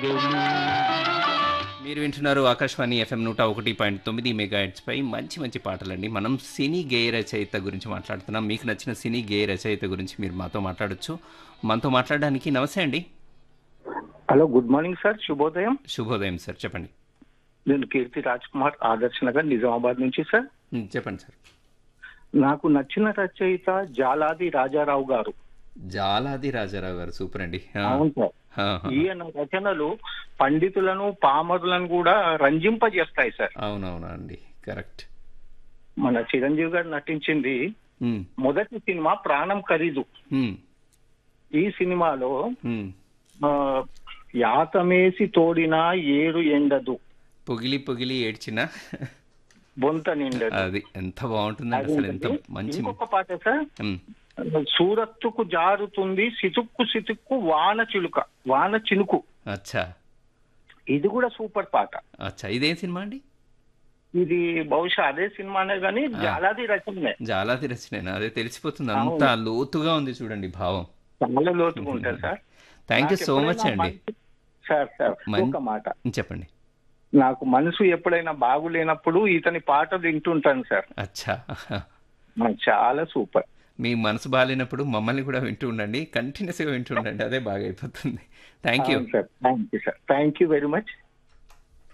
మొగలు మీరు వింటున్నారు ఆకాశవాణి ఎఫ్ఎం నూట ఒకటి పాయింట్ తొమ్మిది మెగా పై మంచి మంచి పాటలండి మనం సినీ గేయ రచయిత గురించి మాట్లాడుతున్నాం మీకు నచ్చిన సినీ గేయ రచయిత గురించి మీరు మాతో మాట్లాడొచ్చు మనతో మాట్లాడడానికి నమస్తే అండి హలో గుడ్ మార్నింగ్ సార్ శుభోదయం శుభోదయం సార్ చెప్పండి నేను కీర్తి రాజ్ కుమార్ ఆదర్శ్ నగర్ నిజామాబాద్ నుంచి సార్ ఉమ్, చెప్పండి సార్ నాకు నచ్చిన రచయిత జాలాది రాజారావు గారు జాలాది రాజారావు గారు సూపర్ అండి ఆ, అవును సార్ ఆ, ఆ. ఈయన రచనలు పండితులను పామరులను కూడా రంజింపజేస్తాయి సార్ అవునవునా అండి కరెక్ట్ మన చిరంజీవి గారు నటించింది ఉమ్, మొదటి సినిమా ప్రాణం ఖరీదు ఉమ్, ఈ సినిమాలో ఉమ్. ఆ, యాతమేసి తోడినా ఏడు ఎండదు పొగిలి పొగిలి ఏడ్చిన బొంత నిండదు అది ఎంత బాగుంటుందండి అసలు ఎంత అది మంచి ఇంకొక పాట సార్ ఉమ్, సూరత్తుకు జారుతుంది సితుక్కు సితుక్కు వాన చిలుక వాన చినుకు అచ్చా ఇది కూడా సూపర్ పాట అచ్చా ఇదేం సినిమా అండి ఇది బహుశా అదే సినిమానే గానీ జాలాది రచననే జాలాది రచన అదే తెలిసిపోతుంది అంత లోతుగా ఉంది చూడండి భావం చాలా లోతుగా ఉంటుంది సార్ థ్యాంక్ యూ నాకు సో మచ్ ఎప్పుడైనా అండి మనసు- సార్ సార్ మన్- ఒక మాట చెప్పండి నాకు మనసు ఎప్పుడైనా బాగులేనప్పుడు ఇతని పాటలు వింటుంటాను సార్ అచ్చా నాకు చాలా సూపర్ మీ మనసు బాగాలేనప్పుడు మమ్మల్ని కూడా వింటూ ఉండండి కంటిన్యూస్గా వింటూ ఉండండి అదే బాగా అయిపోతుంది thank you sir thank you sir thank you very much